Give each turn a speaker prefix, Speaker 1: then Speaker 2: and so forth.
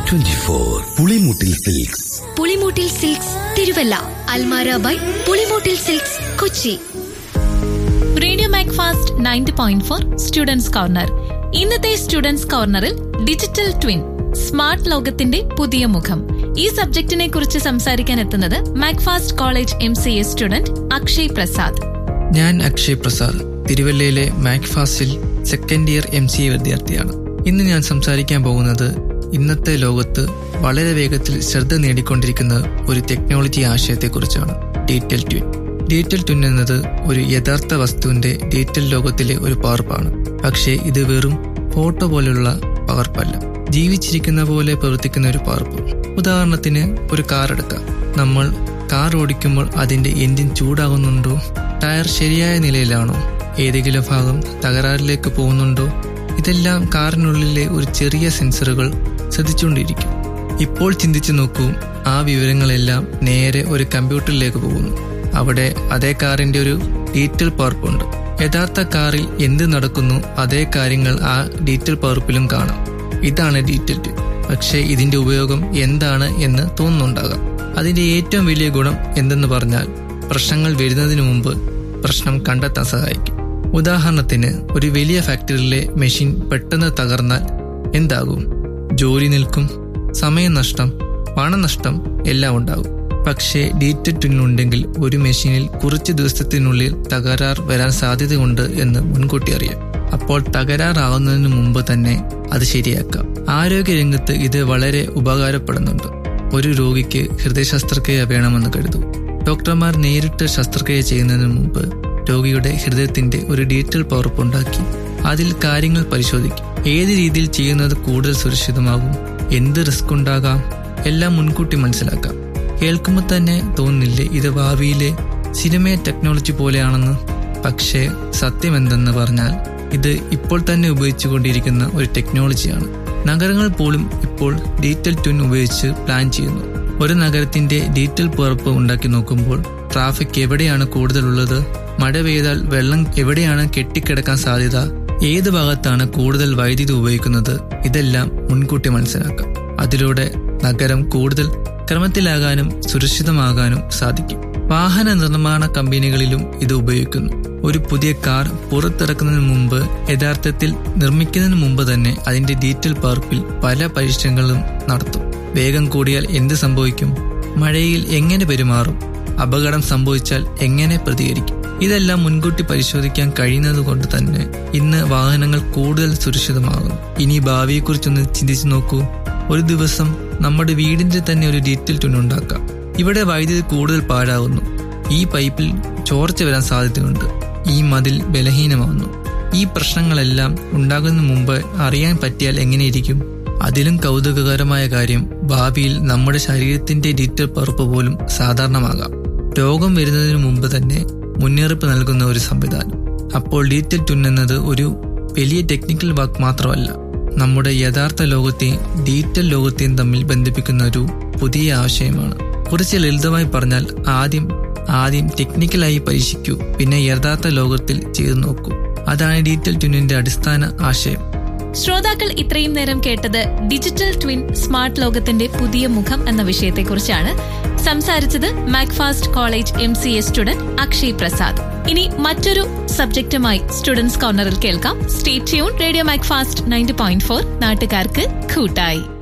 Speaker 1: twenty four Pulimoottil silks
Speaker 2: Pulimoottil silks Thiruvalla Almara by Pulimoottil silks Kochi
Speaker 3: radio Macfast ninety point four students corner ഇന്നത്തെ students കോർണറിൽ digital twin smart ലോകത്തിന്റെ പുതിയ മുഖം ഈ സബ്ജക്റ്റിനെ കുറിച്ച് സംസാരിക്കാൻ എത്തുന്നത് Macfast college M C A student Akshay Prasad
Speaker 4: ഞാൻ അക്ഷയ് പ്രസാദ് തിരുവല്ലയിലെ മാക്ഫാസ്റ്റിൽ second year M C A വിദ്യാർത്ഥിയാണ് ഇന്ന് ഞാൻ സംസാരിക്കാൻ പോകുന്നത് ഇന്നത്തെ ലോകത്ത് വളരെ വേഗത്തിൽ ശ്രദ്ധ നേടിക്കൊണ്ടിരിക്കുന്ന ഒരു ടെക്നോളജി ആശയത്തെക്കുറിച്ചാണ് ഡീറ്റെയിൽ ട്വിൻ ഡീറ്റെയിൽ ട്വിൻ എന്നത് ഒരു യഥാർത്ഥ വസ്തുവിന്റെ ഡീറ്റെയിൽ ലോകത്തിലെ ഒരു പകർപ്പാണ് പക്ഷേ ഇത് വെറും ഫോട്ടോ പോലെയുള്ള പകർപ്പല്ല ജീവിച്ചിരിക്കുന്ന പോലെ പ്രവർത്തിക്കുന്ന ഒരു പകർപ്പ് ഉദാഹരണത്തിന് ഒരു കാർ എടുക്കാം നമ്മൾ കാർ ഓടിക്കുമ്പോൾ അതിന്റെ എഞ്ചിൻ ചൂടാകുന്നുണ്ടോ ടയർ ശരിയായ നിലയിലാണോ ഏതെങ്കിലും ഭാഗം തകരാറിലേക്ക് പോകുന്നുണ്ടോ ഇതെല്ലാം കാറിനുള്ളിലെ ഒരു ചെറിയ സെൻസറുകൾ ശ്രദ്ധിച്ചുകൊണ്ടിരിക്കും ഇപ്പോൾ ചിന്തിച്ചു നോക്കൂ ആ വിവരങ്ങളെല്ലാം നേരെ ഒരു കമ്പ്യൂട്ടറിലേക്ക് പോകുന്നു അവിടെ അതേ കാറിന്റെ ഒരു ഡീറ്റെയിൽ പകർപ്പുണ്ട് യഥാർത്ഥ കാറിൽ എന്ത് നടക്കുന്നു അതേ കാര്യങ്ങൾ ആ ഡീറ്റെയിൽ പകർപ്പിലും കാണാം ഇതാണ് ഡീറ്റെയിൽ ട്വിൻ പക്ഷേ ഇതിന്റെ ഉപയോഗം എന്താണ് എന്ന് തോന്നുന്നുണ്ടാകാം അതിന്റെ ഏറ്റവും വലിയ ഗുണം എന്തെന്ന് പറഞ്ഞാൽ പ്രശ്നങ്ങൾ വരുന്നതിന് മുമ്പ് പ്രശ്നം കണ്ടെത്താൻ സഹായിക്കും ഉദാഹരണത്തിന് ഒരു വലിയ ഫാക്ടറിയിലെ മെഷീൻ പെട്ടെന്ന് തകർന്നാൽ എന്താകും ജോലി നിൽക്കും സമയനഷ്ടം പണനഷ്ടം എല്ലാം ഉണ്ടാകും പക്ഷേ ഡീറ്റ ട്വിനുണ്ടെങ്കിൽ ഒരു മെഷീനിൽ കുറച്ച് ദിവസത്തിനുള്ളിൽ തകരാർ വരാൻ സാധ്യതയുണ്ട് എന്ന് മുൻകൂട്ടി അറിയാം അപ്പോൾ തകരാറാവുന്നതിന് മുമ്പ് തന്നെ അത് ശരിയാക്കാം ആരോഗ്യരംഗത്ത് ഇത് വളരെ ഉപകാരപ്പെടുന്നുണ്ട് ഒരു രോഗിക്ക് ഹൃദയ ശസ്ത്രക്രിയ വേണമെന്ന് കരുതൂ ഡോക്ടർമാർ നേരിട്ട് ശസ്ത്രക്രിയ ചെയ്യുന്നതിന് മുമ്പ് രോഗിയുടെ ഹൃദയത്തിന്റെ ഒരു ഡീറ്റെയിൽ പകർപ്പ് ഉണ്ടാക്കി അതിൽ കാര്യങ്ങൾ പരിശോധിക്കും ഏത് രീതിയിൽ ചെയ്യുന്നത് കൂടുതൽ സുരക്ഷിതമാകും എന്ത് റിസ്ക് ഉണ്ടാകാം എല്ലാം മുൻകൂട്ടി മനസ്സിലാക്കാം കേൾക്കുമ്പോൾ തന്നെ തോന്നില്ലേ ഇത് ഭാവിയിലെ സിനിമ ടെക്നോളജി പോലെയാണെന്ന് പക്ഷേ സത്യം എന്തെന്ന് പറഞ്ഞാൽ ഇത് ഇപ്പോൾ തന്നെ ഉപയോഗിച്ചുകൊണ്ടിരിക്കുന്ന ഒരു ടെക്നോളജിയാണ് നഗരങ്ങൾ പോലും ഇപ്പോൾ ഡീറ്റെയിൽ ട്വിൻ ഉപയോഗിച്ച് പ്ലാൻ ചെയ്യുന്നു ഒരു നഗരത്തിന്റെ ഡീറ്റെയിൽ പകർപ്പ് ഉണ്ടാക്കി നോക്കുമ്പോൾ ട്രാഫിക് എവിടെയാണ് കൂടുതലുള്ളത് മഴ പെയ്താൽ വെള്ളം എവിടെയാണ് കെട്ടിക്കിടക്കാൻ സാധ്യത ഏത് ഭാഗത്താണ് കൂടുതൽ വൈദ്യുതി ഉപയോഗിക്കുന്നത് ഇതെല്ലാം മുൻകൂട്ടി മനസ്സിലാക്കാം അതിലൂടെ നഗരം കൂടുതൽ ക്രമത്തിലാകാനും സുരക്ഷിതമാകാനും സാധിക്കും വാഹന നിർമ്മാണ കമ്പനികളിലും ഇത് ഉപയോഗിക്കുന്നു ഒരു പുതിയ കാർ പുറത്തിറക്കുന്നതിന് മുമ്പ് യഥാർത്ഥത്തിൽ നിർമ്മിക്കുന്നതിന് മുമ്പ് തന്നെ അതിന്റെ ഡീറ്റെയിൽ പകർപ്പിൽ പല പരീക്ഷണങ്ങളും നടത്തും വേഗം കൂടിയാൽ എന്ത് സംഭവിക്കും മഴയിൽ എങ്ങനെ പെരുമാറും അപകടം സംഭവിച്ചാൽ എങ്ങനെ പ്രതികരിക്കും ഇതെല്ലാം മുൻകൂട്ടി പരിശോധിക്കാൻ കഴിയുന്നത് കൊണ്ട് തന്നെ ഇന്ന് വാഹനങ്ങൾ കൂടുതൽ സുരക്ഷിതമാകുന്നു ഇനി ഭാവിയെക്കുറിച്ചൊന്ന് ചിന്തിച്ചു നോക്കൂ ഒരു ദിവസം നമ്മുടെ വീടിന്റെ തന്നെ ഒരു ഡീറ്റെയിൽ ട്യൂൺ ഉണ്ടാക്കാം ഇവിടെ വൈദ്യുതി കൂടുതൽ പാഴാകുന്നു ഈ പൈപ്പിൽ ചോർച്ച വരാൻ സാധ്യതയുണ്ട് ഈ മതിൽ ബലഹീനമാകുന്നു ഈ പ്രശ്നങ്ങളെല്ലാം ഉണ്ടാകുന്നതിന് മുമ്പ് അറിയാൻ പറ്റിയാൽ എങ്ങനെയിരിക്കും അതിലും കൗതുകകരമായ കാര്യം ഭാവിയിൽ നമ്മുടെ ശരീരത്തിന്റെ ഡീറ്റെയിൽ പകർപ്പ് പോലും സാധാരണമാകാം രോഗം വരുന്നതിന് മുമ്പ് തന്നെ മുന്നറിയിപ്പ് നൽകുന്ന ഒരു സംവിധാനം അപ്പോൾ ഡീറ്റെയിൽ ട്യൂൺ എന്നത് ഒരു വലിയ ടെക്നിക്കൽ വാക്ക് മാത്രമല്ല നമ്മുടെ യഥാർത്ഥ ലോകത്തെയും ഡീറ്റെയിൽ ലോകത്തെയും തമ്മിൽ ബന്ധിപ്പിക്കുന്ന ഒരു പുതിയ ആശയമാണ് കുറച്ച് ലളിതമായി പറഞ്ഞാൽ ആദ്യം ആദ്യം ടെക്നിക്കലായി പരീക്ഷിക്കൂ പിന്നെ യഥാർത്ഥ ലോകത്തിൽ ചെയ്തു നോക്കൂ അതാണ് ഡീറ്റെയിൽ ട്യൂണിന്റെ അടിസ്ഥാന ആശയം
Speaker 3: ശ്രോതാക്കൾ ഇത്രയും നേരം കേട്ടത് ഡിജിറ്റൽ ട്വിൻ സ്മാർട്ട് ലോകത്തിന്റെ പുതിയ മുഖം എന്ന വിഷയത്തെക്കുറിച്ചാണ് സംസാരിച്ചത് Macfast college M C A student Akshay Prasad ഇനി മറ്റൊരു സബ്ജക്റ്റുമായി സ്റ്റുഡൻസ് കോർണറിൽ കേൾക്കാം stay tuned radio Macfast ninety point four നാട്ടുകാർക്ക് കൂട്ടായി